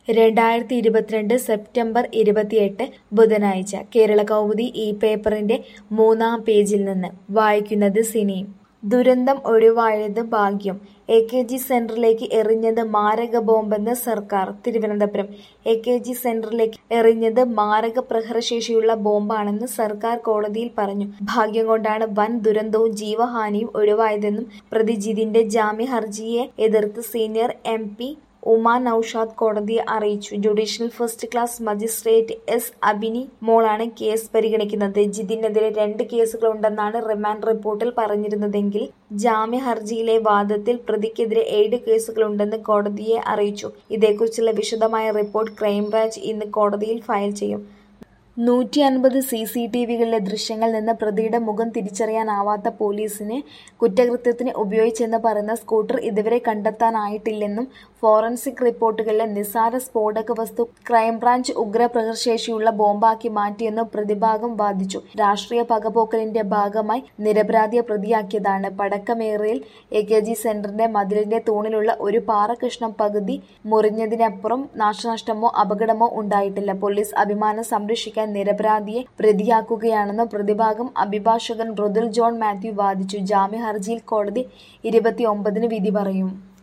രണ്ടായിരത്തി ഇരുപത്തിരണ്ട് സെപ്റ്റംബർ ഇരുപത്തിയെട്ട് ബുധനാഴ്ച കേരളകൗമുദി ഈ പേപ്പറിന്റെ മൂന്നാം പേജിൽ നിന്ന് വായിക്കുന്നത് സിനി ദുരന്തം ഒഴിവായത് ഭാഗ്യം എ കെ ജി സെന്ററിലേക്ക് എറിഞ്ഞത് മാരക ബോംബെന്ന് സർക്കാർ തിരുവനന്തപുരം എ കെ ജി സെന്ററിലേക്ക് എറിഞ്ഞത് മാരക പ്രഹരശേഷിയുള്ള ബോംബാണെന്ന് സർക്കാർ കോടതിയിൽ പറഞ്ഞു ഭാഗ്യം കൊണ്ടാണ് വൻ ദുരന്തവും ജീവഹാനിയും ഒഴിവായതെന്നും പ്രതി ജിതിന്റെ ജാമ്യ ഹർജിയെ എതിർത്ത് senior M P Uma Naushad കോടതിയെ അറിയിച്ചു judicial first class magistrate S Abini മോളാണ് കേസ് പരിഗണിക്കുന്നത് ജിതിനെതിരെ രണ്ട് കേസുകളുണ്ടെന്നാണ് റിമാൻഡ് റിപ്പോർട്ടിൽ പറഞ്ഞിരുന്നതെങ്കിൽ ജാമ്യ ഹർജിയിലെ വാദത്തിൽ പ്രതിക്കെതിരെ ഏഴ് കേസുകളുണ്ടെന്ന് കോടതിയെ അറിയിച്ചു ഇതേക്കുറിച്ചുള്ള വിശദമായ റിപ്പോർട്ട് ക്രൈംബ്രാഞ്ച് ഇന്ന് കോടതിയിൽ ഫയൽ ചെയ്യും നൂറ്റി അൻപത് സി സി ടി വികളിലെ ദൃശ്യങ്ങളിൽ നിന്ന് പ്രതിയുടെ മുഖം തിരിച്ചറിയാനാവാത്ത പോലീസിനെ കുറ്റകൃത്യത്തിന് ഉപയോഗിച്ചെന്ന് പറയുന്ന സ്കൂട്ടർ ഇതുവരെ കണ്ടെത്താനായിട്ടില്ലെന്നും ഫോറൻസിക് റിപ്പോർട്ടുകളിലെ നിസ്സാര സ്ഫോടക വസ്തു ക്രൈംബ്രാഞ്ച് ഉഗ്രപ്രഹരശേഷിയുള്ള ബോംബാക്കി മാറ്റിയെന്നും പ്രതിഭാഗം വാദിച്ചു രാഷ്ട്രീയ പകപോക്കലിന്റെ ഭാഗമായി നിരപരാധിയെ പ്രതിയാക്കിയതാണ് പടക്കമേറിയിൽ എ കെ ജി സെന്ററിന്റെ മതിലിന്റെ തൂണിലുള്ള ഒരു പാറകഷ്ണം പകുതി മുറിഞ്ഞതിനപ്പുറം നാശനഷ്ടമോ അപകടമോ ഉണ്ടായിട്ടില്ല പോലീസ് അഭിമാനം സംരക്ഷിക്കാൻ നിരപരാധിയെ പ്രതിയാക്കുകയാണെന്നും പ്രതിഭാഗം അഭിഭാഷകൻ മൃദുൽ ജോൺ മാത്യു വാദിച്ചു ജാമ്യ ഹർജിയിൽ കോടതി ഇരുപത്തിയൊമ്പതിന് വിധി പറയും